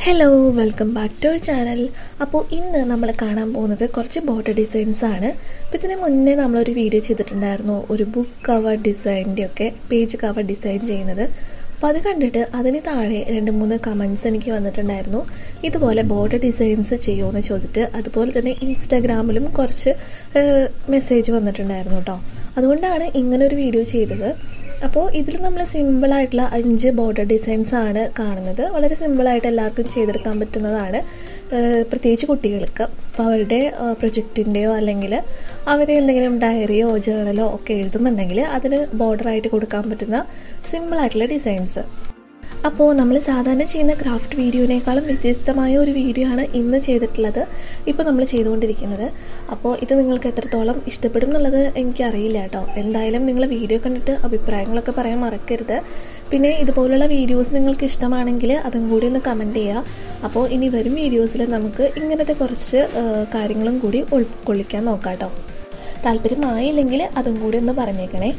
hello welcome back to our channel അപ്പോൾ ഇന്ന് നമ്മൾ കാണാൻ പോകുന്നത് കുറച്ച് ബോർഡർ ഡിസൈൻസ് ആണ് അപ്പോൾ ഇതിന് മുന്നേ നമ്മളൊരു വീഡിയോ ചെയ്തിട്ടുണ്ടായിരുന്നു ഒരു ബുക്ക് കവർ ഡിസൈനിൻ്റെ ഒക്കെ പേജ് കവർ ഡിസൈൻ ചെയ്യുന്നത് അപ്പോൾ അത് കണ്ടിട്ട് അതിന് താഴെ രണ്ട് മൂന്ന് കമൻസ് എനിക്ക് വന്നിട്ടുണ്ടായിരുന്നു ഇതുപോലെ ബോർഡർ ഡിസൈൻസ് ചെയ്യുമെന്ന് ചോദിച്ചിട്ട് അതുപോലെ തന്നെ ഇൻസ്റ്റാഗ്രാമിലും കുറച്ച് മെസ്സേജ് വന്നിട്ടുണ്ടായിരുന്നു കേട്ടോ അതുകൊണ്ടാണ് ഇങ്ങനെ ഒരു വീഡിയോ ചെയ്തത് അപ്പോൾ ഇതിൽ നമ്മൾ സിമ്പിളായിട്ടുള്ള അഞ്ച് ബോർഡർ ഡിസൈൻസ് ആണ് കാണുന്നത് വളരെ സിമ്പിളായിട്ട് എല്ലാവർക്കും ചെയ്തെടുക്കാൻ പറ്റുന്നതാണ് പ്രത്യേകിച്ച് കുട്ടികൾക്ക് അപ്പോൾ അവരുടെ പ്രൊജക്റ്റിൻ്റെയോ അല്ലെങ്കിൽ അവർ എന്തെങ്കിലും ഡയറിയോ ജേണലോ ഒക്കെ എഴുതുന്നുണ്ടെങ്കിൽ അതിന് ബോർഡറായിട്ട് കൊടുക്കാൻ പറ്റുന്ന സിമ്പിളായിട്ടുള്ള ഡിസൈൻസ് അപ്പോൾ നമ്മൾ സാധാരണ ചെയ്യുന്ന ക്രാഫ്റ്റ് വീഡിയോനേക്കാളും വ്യത്യസ്തമായ ഒരു വീഡിയോ ആണ് ഇന്ന് ചെയ്തിട്ടുള്ളത് ഇപ്പോൾ നമ്മൾ ചെയ്തുകൊണ്ടിരിക്കുന്നത് അപ്പോൾ ഇത് നിങ്ങൾക്ക് എത്രത്തോളം ഇഷ്ടപ്പെടും എന്നുള്ളത് എനിക്കറിയില്ല കേട്ടോ എന്തായാലും നിങ്ങൾ വീഡിയോ കണ്ടിട്ട് അഭിപ്രായങ്ങളൊക്കെ പറയാൻ മറക്കരുത് പിന്നെ ഇതുപോലുള്ള വീഡിയോസ് നിങ്ങൾക്ക് ഇഷ്ടമാണെങ്കിൽ അതും കൂടി ഒന്ന് കമൻറ്റ് ചെയ്യുക അപ്പോൾ ഇനി വരും വീഡിയോസിൽ നമുക്ക് ഇങ്ങനത്തെ കുറച്ച് കാര്യങ്ങളും കൂടി ഉൾക്കൊള്ളിക്കാൻ നോക്കാം കേട്ടോ താല്പര്യമായില്ലെങ്കിൽ അതും കൂടി ഒന്ന് പറഞ്ഞേക്കണേ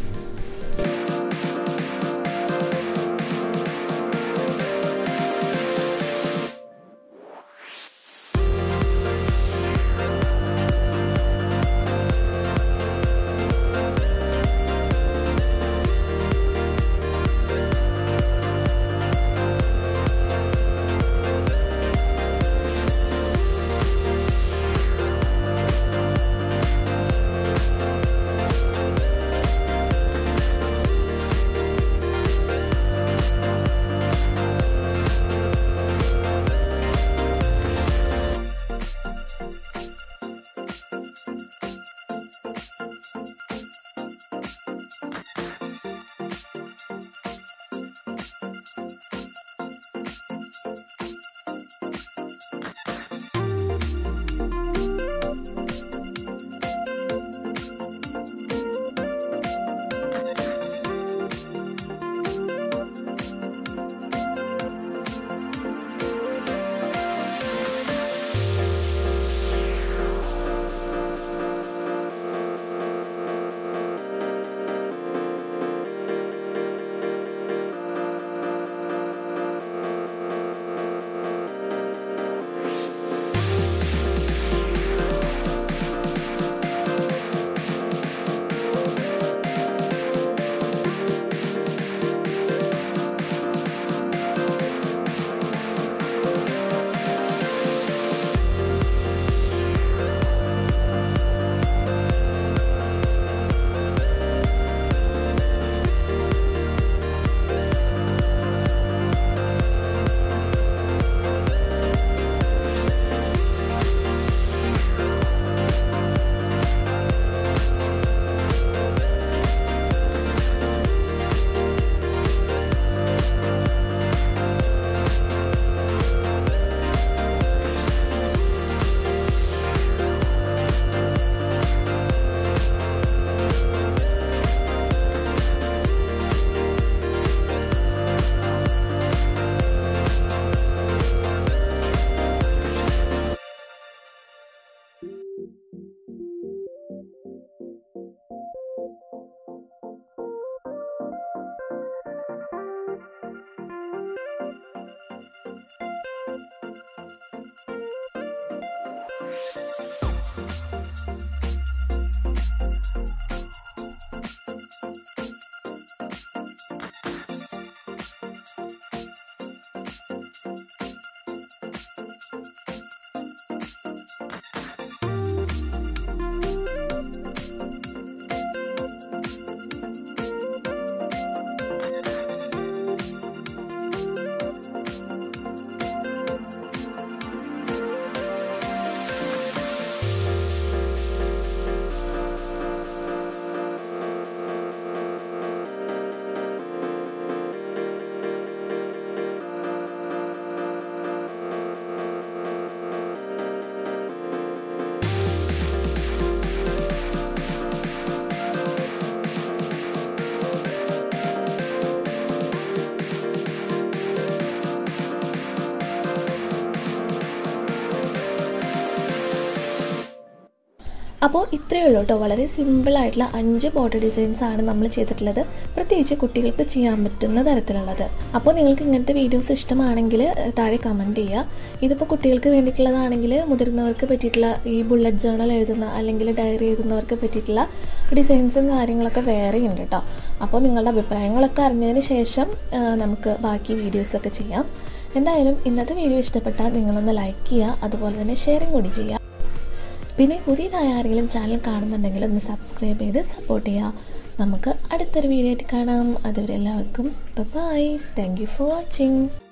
അപ്പോൾ ഇത്രയേ ഉള്ളൂ കേട്ടോ വളരെ സിമ്പിളായിട്ടുള്ള അഞ്ച് ബോർഡർ ഡിസൈൻസ് ആണ് നമ്മൾ ചെയ്തിട്ടുള്ളത് പ്രത്യേകിച്ച് കുട്ടികൾക്ക് ചെയ്യാൻ പറ്റുന്ന തരത്തിലുള്ളത് അപ്പോൾ നിങ്ങൾക്ക് ഇങ്ങനത്തെ വീഡിയോസ് ഇഷ്ടമാണെങ്കിൽ ഏഹ്, താഴെ കമൻറ്റ് ചെയ്യുക ഇതിപ്പോൾ കുട്ടികൾക്ക് വേണ്ടിയിട്ടുള്ളതാണെങ്കിൽ മുതിർന്നവർക്ക് പറ്റിയിട്ടുള്ള ഈ ബുള്ളറ്റ് ജേണൽ എഴുതുന്ന അല്ലെങ്കിൽ ഡയറി എഴുതുന്നവർക്ക് പറ്റിയിട്ടുള്ള ഡിസൈൻസും കാര്യങ്ങളൊക്കെ വേറെ ഉണ്ട് കേട്ടോ അപ്പോൾ നിങ്ങളുടെ അഭിപ്രായങ്ങളൊക്കെ അറിഞ്ഞതിന് ശേഷം ആ, നമുക്ക് ബാക്കി വീഡിയോസൊക്കെ ചെയ്യാം എന്തായാലും ഇന്നത്തെ വീഡിയോ ഇഷ്ടപ്പെട്ടാൽ നിങ്ങളൊന്ന് ലൈക്ക് ചെയ്യുക അതുപോലെ തന്നെ ഷെയറിങ് കൂടി ചെയ്യുക പിന്നെ പുതിയതായ ആരെങ്കിലും ചാനൽ കാണുന്നുണ്ടെങ്കിൽ ഒന്ന് സബ്സ്ക്രൈബ് ചെയ്ത് സപ്പോർട്ട് ചെയ്യുക നമുക്ക് അടുത്തൊരു വീഡിയോ ആയിട്ട് കാണാം അതുവരെ എല്ലാവർക്കും bye thank you for watching